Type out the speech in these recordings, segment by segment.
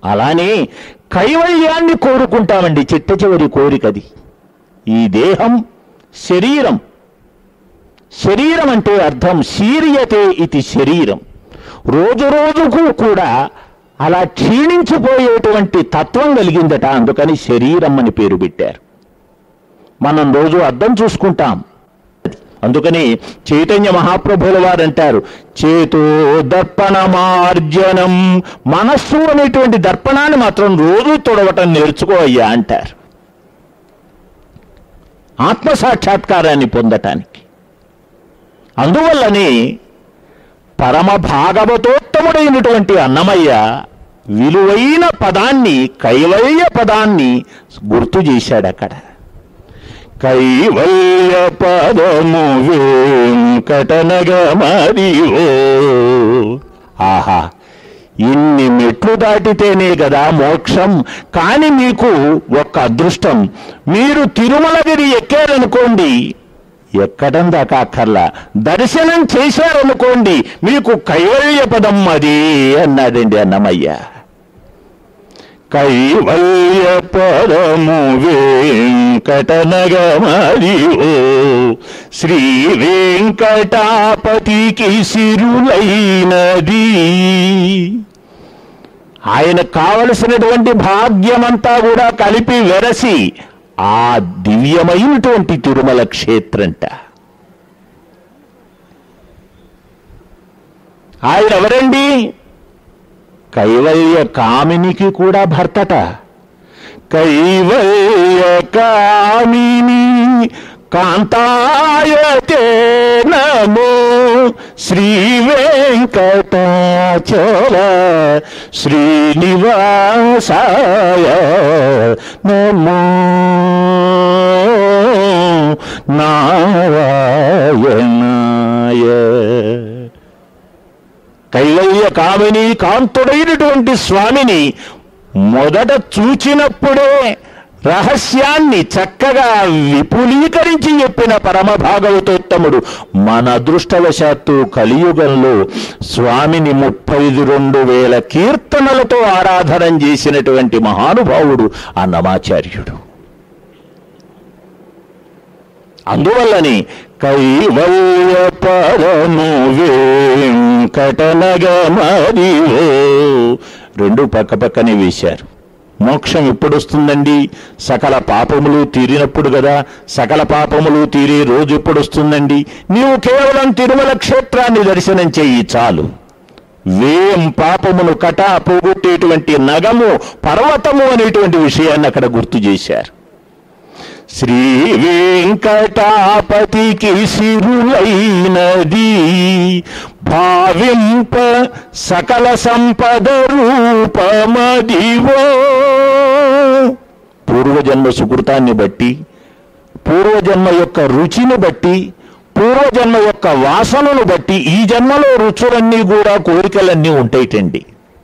అలానే కైవల్యాన్ని కోరుకుంటామండి చిట్ట చివరి కోరికది ఈ దేహం శరీరం శరీరం అంటే అర్థం శీర్యతే ఇది శరీరం రోజు రోజుకు కూడా అలా క్షీణించిపోయేటువంటి తత్వం కలిగిందట అందుకని శరీరం అని పేరు పెట్టారు మనం రోజు అర్థం చూసుకుంటాం అందుకని చైతన్య మహాప్రభుల వారు అంటారు చేతో దర్పణమార్జనం మనస్సు అనేటువంటి దర్పణాన్ని మాత్రం రోజు తొడవటం నేర్చుకో అయ్యా అంటారు ఆత్మ సాక్షాత్కారాన్ని పొందటానికి అందువల్లనే పరమ భాగవతోత్తముడైనటువంటి అన్నమయ్య విలువైన పదాన్ని కైవల్య పదాన్ని గుర్తు చేశాడు అక్కడ కైవల్య పదము వెంకటనగమరియో ఆహా ఇన్ని మెట్లు దాటితేనే కదా మోక్షం కాని మీకు ఒక్క అదృష్టం మీరు తిరుమలగిరి ఎక్కారనుకోండి ఎక్కడం దాకా అక్కర్లా దర్శనం చేశారనుకోండి మీకు కైవల్య పదం అది అన్నాడండి అన్నమయ్య కైవల్య పరము వెంకటనగమరియో శ్రీ వెంకటాపతికి సిరులైనది ఆయన కావలసినటువంటి భాగ్యమంతా కూడా కలిపి వెరసి ఆ దివ్యమైనటువంటి తిరుమల క్షేత్రంట ఆయన ఎవరండి కైవల్య కామినికి కూడా భర్తట కైవల్య కామిని కాంతాయతే నమో శ్రీ వెంకటాచల శ్రీనివాసాయ నమో నారాయణాయ కైవల్య కామిని కాంతుడైనటువంటి స్వామిని మొదట చూచినప్పుడే రహస్యాన్ని చక్కగా విపులీకరించి చెప్పిన పరమ భాగవతోత్తముడు మన అదృష్టవశాత్తు కలియుగంలో స్వామిని ముప్పై రెండు వేల కీర్తనలతో ఆరాధన చేసినటువంటి మహానుభావుడు అన్నమాచార్యుడు అందువల్లని కైవల్య పరము వెంకటనగమరియో రెండు పక్క పక్కనే వేశారు మోక్షం ఎప్పుడు వస్తుందండి సకల పాపములు తీరినప్పుడు కదా సకల పాపములు తీరి రోజు ఎప్పుడు వస్తుందండి నీవు కేవలం తిరుమల క్షేత్రాన్ని దర్శనం చెయ్యి చాలు వేం పాపమును కటా పోగొట్టేటువంటి నగము పర్వతము అనేటువంటి విషయాన్ని అక్కడ గుర్తు చేశారు శ్రీ వెంకటాపతికి సిరులైనది భావింప సకల సంపద రూపమదివో పూర్వజన్మ సుకృతాన్ని బట్టి పూర్వజన్మ యొక్క రుచిని బట్టి పూర్వజన్మ యొక్క వాసనను బట్టి ఈ జన్మలో రుచులన్నీ కూడా కోరికలన్నీ ఉంటాయిటండి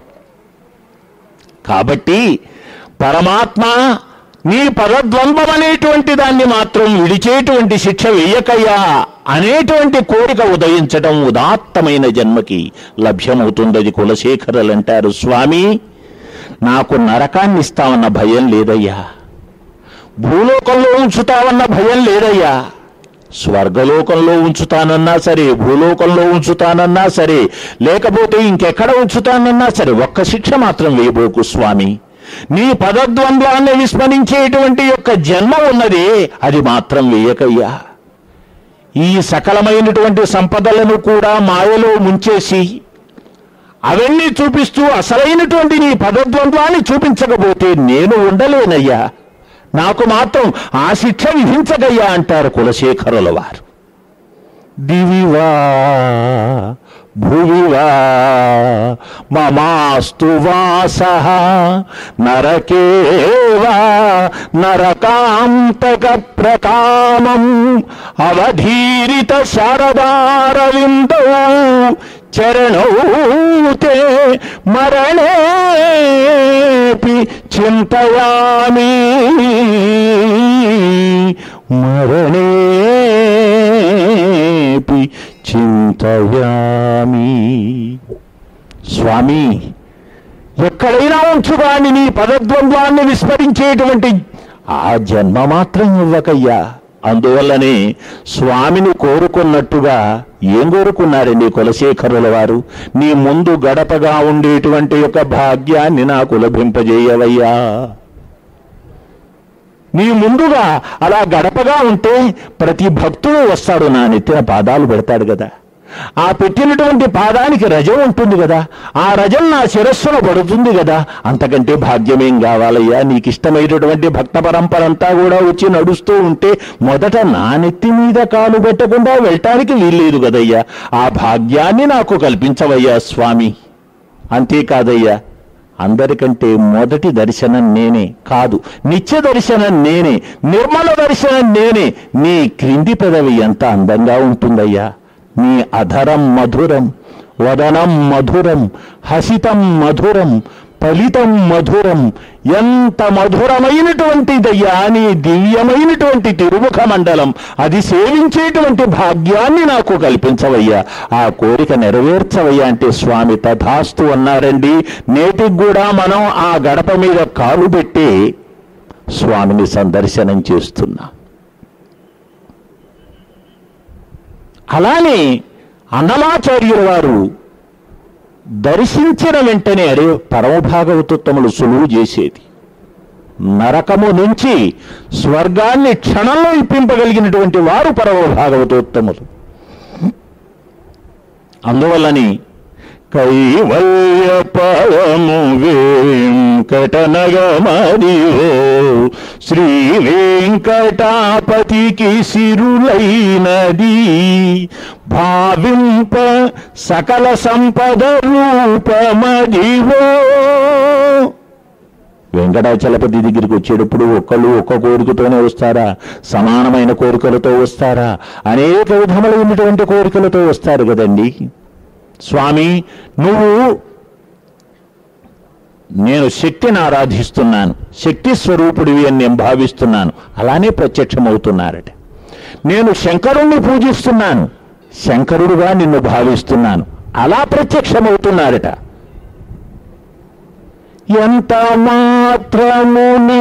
కాబట్టి పరమాత్మ నీ పదద్వంద్వం అనేటువంటి దాన్ని మాత్రం విడిచేటువంటి శిక్ష వెయ్యకయ్యా అనేటువంటి కోరిక ఉదయించడం ఉదాత్తమైన జన్మకి లభ్యమవుతుందది కులశేఖరులు అంటారు స్వామి నాకు నరకాన్ని ఇస్తామన్న భయం లేదయ్యా భూలోకంలో ఉంచుతావన్న భయం లేదయ్యా స్వర్గలోకంలో ఉంచుతానన్నా సరే భూలోకంలో ఉంచుతానన్నా సరే లేకపోతే ఇంకెక్కడ ఉంచుతానన్నా సరే ఒక్క శిక్ష మాత్రం వేయబోకు స్వామి నీ పదద్వంద్వాన్ని విస్మరించేటువంటి యొక్క జన్మ ఉన్నది అది మాత్రం వేయకయ్యా ఈ సకలమైనటువంటి సంపదలను కూడా మాయలో ముంచేసి అవన్నీ చూపిస్తూ అసలైనటువంటి నీ పదద్వంద్వాన్ని చూపించకపోతే నేను ఉండలేనయ్యా నాకు మాత్రం ఆ శిక్ష విధించగయ్యా అంటారు కులశేఖరుల వారు దివివా భువివా మమాస్తు వాస నరకేవా నరకాంతక ప్రకామం అవధీరిత శారదారవిందో చరణౌ తే మరణేపి చింతయామి మరణేపి చింతయామి స్వామి ఎక్కడైనా ఉంచుగాని నీ పదద్వంద్వాన్ని విస్మరించేటువంటి ఆ జన్మ మాత్రం ఇవ్వకయ్యా అందువల్లనే స్వామిని కోరుకున్నట్టుగా ఏం కోరుకున్నారండి కులశేఖరుల వారు నీ ముందు గడపగా ఉండేటువంటి యొక్క భాగ్యాన్ని నాకు లభింపజేయవయ్యా నీ ముందుగా అలా గడపగా ఉంటే ప్రతి భక్తుడు వస్తాడు నా నెత్తిన పాదాలు పెడతాడు కదా ఆ పెట్టినటువంటి పాదానికి రజం ఉంటుంది కదా ఆ రజం నా శిరస్సున పడుతుంది కదా అంతకంటే భాగ్యమేం కావాలయ్యా నీకు ఇష్టమైనటువంటి భక్త పరంపర అంతా కూడా వచ్చి నడుస్తూ ఉంటే మొదట నా నెత్తి మీద కాలు పెట్టకుండా వెళ్ళటానికి వీల్లేదు కదయ్యా ఆ భాగ్యాన్ని నాకు కల్పించవయ్యా స్వామి అంతేకాదయ్యా అందరికంటే మొదటి దర్శనం నేనే కాదు నిత్య దర్శనం నేనే నిర్మల దర్శనం నేనే నీ క్రింది పెదవి ఎంత అందంగా ఉంటుందయ్యా నీ అధరం మధురం వదనం మధురం హసితం మధురం ఫలితం మధురం ఎంత మధురమైనటువంటిదయ్యా నీ దివ్యమైనటువంటి తిరుముఖ మండలం అది సేవించేటువంటి భాగ్యాన్ని నాకు కల్పించవయ్యా ఆ కోరిక నెరవేర్చవయ్యా అంటే స్వామి తథాస్తు అన్నారండి నేటికి కూడా మనం ఆ గడప మీద కాలు పెట్టి స్వామిని సందర్శనం చేస్తున్నాం అలానే అన్నమాచార్యుల వారు దర్శించిన వెంటనే అరే పరమభాగవతోత్తములు సులువు చేసేది నరకము నుంచి స్వర్గాన్ని క్షణంలో ఇప్పింపగలిగినటువంటి వారు పరమభాగవతోత్తములు అందువల్లని కైవల్య పరము వెంకటనగమదివో శ్రీ వెంకటాపతికి సిరులైనది భావింప సకల సంపద రూపమదివో వెంకటాచలపతి దగ్గరికి వచ్చేటప్పుడు ఒక్కళ్ళు ఒక్క కోరికతోనే వస్తారా సమానమైన కోరికలతో వస్తారా అనేక విధములైనటువంటి కోరికలతో వస్తారు కదండి స్వామి నువ్వు నేను శక్తిని ఆరాధిస్తున్నాను శక్తి స్వరూపుడివి అని నేను భావిస్తున్నాను అలానే ప్రత్యక్షమవుతున్నారట నేను శంకరుణ్ణి పూజిస్తున్నాను శంకరుడుగా నిన్ను భావిస్తున్నాను అలా ప్రత్యక్షమవుతున్నారట ఎంత మాత్రమున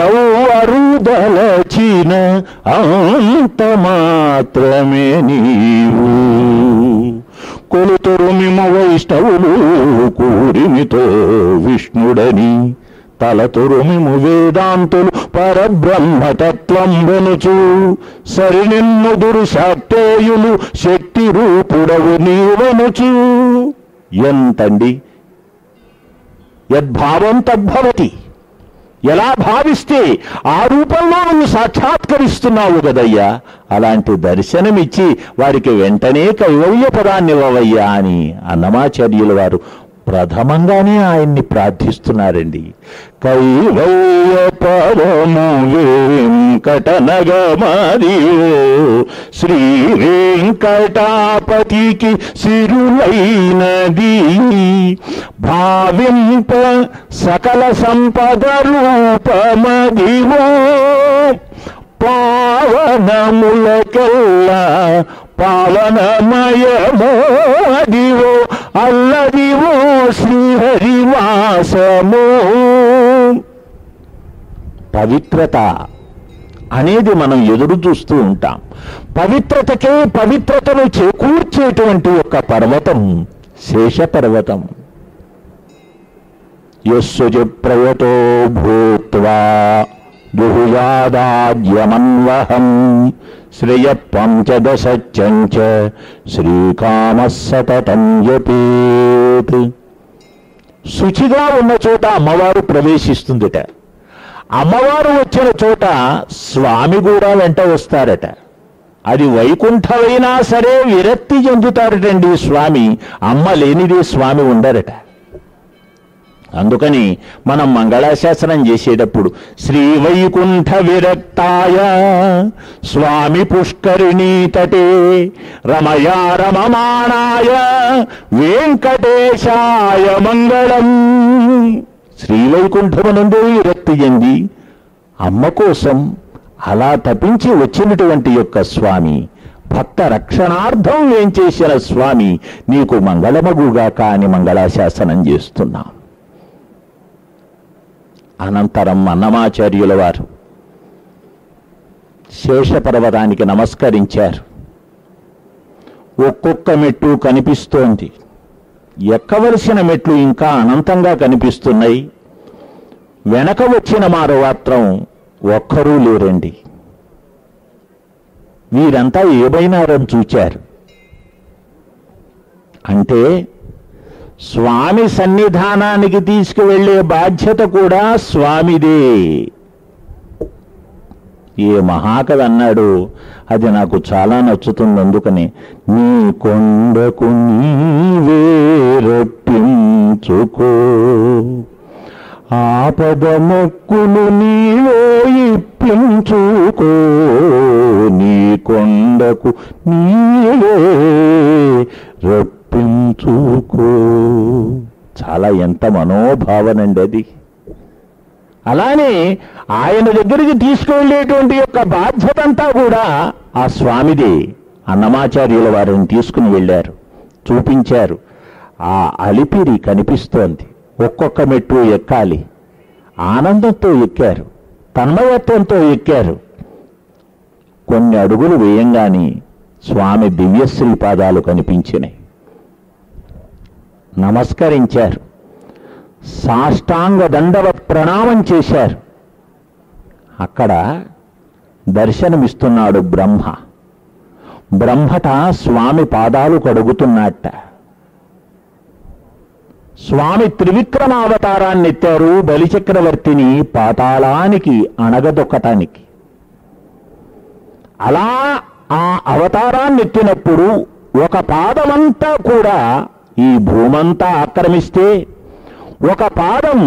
ఎవరుదలచిన అంత మాత్రమే నీవు కొలుతురు మిమ వైష్ణవులు కూరిమితో విష్ణుడని తలతురుమిము వేదాంతులు పరబ్రహ్మతత్వం వెనుచు సరినిన్నుదురు శాక్తేయులు శక్తి రూపుడవు నీవనుచు ఎంతండి యద్భావం తద్భవతి ఎలా భావిస్తే ఆ రూపంలో నువ్వు సాక్షాత్కరిస్తున్నావు కదయ్యా అలాంటి దర్శనమిచ్చి వారికి వెంటనే కైవల్య పదాన్ని ఇవ్వవయ్యా అని అన్నమాచార్యుల వారు ప్రథమంగానే ఆయన్ని ప్రార్థిస్తున్నారండి కైవల్య పరము వెంకటనగమదియో శ్రీ వెంకటాపతికి సిరులైనది భావింప సకల సంపద రూపమదివో పావనములకెల్లా పావనమయమో అదివో అల్లదివో శ్రీహరివాసమో పవిత్రత అనేది మనం ఎదురు చూస్తూ ఉంటాం పవిత్రతకే పవిత్రతను చేకూర్చేటువంటి ఒక పర్వతం శేష పర్వతం యస్సు ప్రయతో భూత్వా దుహుయాదాద్యమన్వహం శ్రియ పంచదశంచ శ్రీకామ సతతం జపేత్ శుచిగా ఉన్న చోట అమ్మవారు ప్రవేశిస్తుందిట అమ్మవారు వచ్చిన చోట స్వామి కూడా వెంట వస్తారట అది వైకుంఠమైనా సరే విరక్తి చెందుతారటండి స్వామి అమ్మ లేనిదే స్వామి ఉండరట అందుకని మనం మంగళాశాసనం చేసేటప్పుడు శ్రీ వైకుంఠ విరక్తాయ స్వామి పుష్కరిణీ తటే రమయా రమమాణాయ వెంకటేశాయ మంగళం శ్రీ వైకుంఠమునందు విరక్తి చెంది అమ్మ కోసం అలా తపించి వచ్చినటువంటి యొక్క స్వామి భక్త రక్షణార్థం ఏం చేసిన స్వామి నీకు మంగళమగుగాక అని మంగళాశాసనం చేస్తున్నాం అనంతరం అన్నమాచార్యుల వారు శేషపర్వతానికి నమస్కరించారు ఒక్కొక్క మెట్టు కనిపిస్తోంది ఎక్కవలసిన మెట్లు ఇంకా అనంతంగా కనిపిస్తున్నాయి వెనక వచ్చిన మారు మాత్రం ఒక్కరూ లేరండి వీరంతా ఏమైనారని చూచారు అంటే స్వామి సన్నిధానానికి తీసుకువెళ్ళే బాధ్యత కూడా స్వామిదే ఏ మహాకవి అన్నాడు అది నాకు చాలా నచ్చుతుంది అందుకని నీ కొండకు నీవే రప్పించుకో ఆపద మొక్కులు నీవే ఇప్పించుకో నీ కొండకు నీవే రప్పించుకో చాలా ఎంత మనోభావనండి అది అలానే ఆయన దగ్గరికి తీసుకువెళ్ళేటువంటి యొక్క బాధ్యత అంతా కూడా ఆ స్వామిదే అన్నమాచార్యుల వారిని తీసుకుని వెళ్ళారు చూపించారు ఆ అలిపిరి కనిపిస్తోంది ఒక్కొక్క మెట్టు ఎక్కాలి ఆనందంతో ఎక్కారు తన్మయత్వంతో ఎక్కారు కొన్ని అడుగులు వేయంగాని స్వామి దివ్యశ్రీ పాదాలు కనిపించినాయి నమస్కరించారు సాష్టాంగ దండవ ప్రణామం చేశారు అక్కడ దర్శనమిస్తున్నాడు బ్రహ్మ బ్రహ్మట స్వామి పాదాలు కడుగుతున్నట్ట స్వామి త్రివిక్రమావతారాన్ని ఎత్తారు బలిచక్రవర్తిని పాతాళానికి అణగదొక్కటానికి అలా ఆ అవతారాన్ని ఎత్తినప్పుడు ఒక పాదమంతా కూడా ఈ భూమంతా ఆక్రమిస్తే ఒక పాదం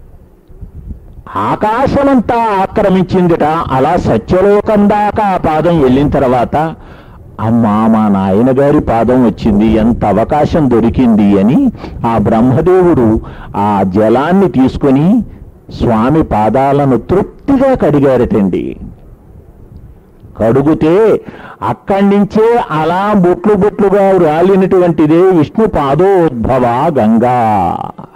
ఆకాశమంతా ఆక్రమించిందిట అలా సత్యలోకం దాకా ఆ పాదం వెళ్ళిన తర్వాత అమ్మా మా నాయన గారి పాదం వచ్చింది ఎంత అవకాశం దొరికింది అని ఆ బ్రహ్మదేవుడు ఆ జలాన్ని తీసుకొని స్వామి పాదాలను తృప్తిగా కడిగారటండి కడుగుతే అక్కడి నుంచే అలా బొట్లు బొట్లుగా రాలినటువంటిదే విష్ణు పాదోద్భవ గంగా